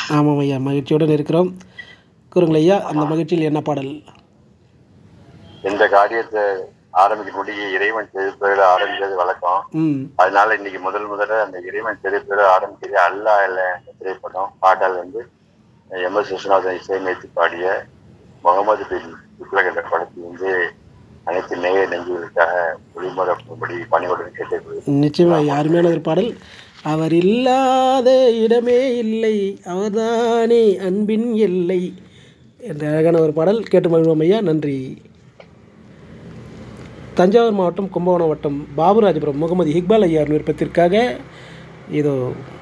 ஆமாம் ஐயா மகிழ்ச்சியுடன் இருக்கிறோம் கூறுங்கள் ஐயா அந்த மகிழ்ச்சியில் என்ன பாடல் எந்த காரியத்தை ஆரம்பிக்க முடிய இறைவன் செழிப்பதில் ஆரம்பிக்கிறது வழக்கம் ம் அதனால இன்னைக்கு முதல் முதல்ல அந்த இறைவன் செழிப்பதில் ஆரம்பிக்கிறது அல்லா இல்ல என்ற திரைப்படம் பாடல் வந்து எம் எஸ் விஸ்வநாதன் இசையமைத்து பாடிய முகமது பின் துக்ளக் என்ற படத்தில் வந்து அனைத்து நேய நெஞ்சுகளுக்காக ஒளிமுறைப்படி பணிவுடன் கேட்டுக்கொள்கிறேன் நிச்சயமாக ஐயா அருமையான ஒரு பாடல் அவர் இல்லாத இடமே இல்லை அவர்தானே அன்பின் எல்லை என்ற அழகான ஒரு பாடல் கேட்டு மகிழ்வோம் ஐயா நன்றி தஞ்சாவூர் மாவட்டம் கும்பகோணம் வட்டம் பாபுராஜபுரம் முகமது இக்பால் ஐயார் விருப்பத்திற்காக இதோ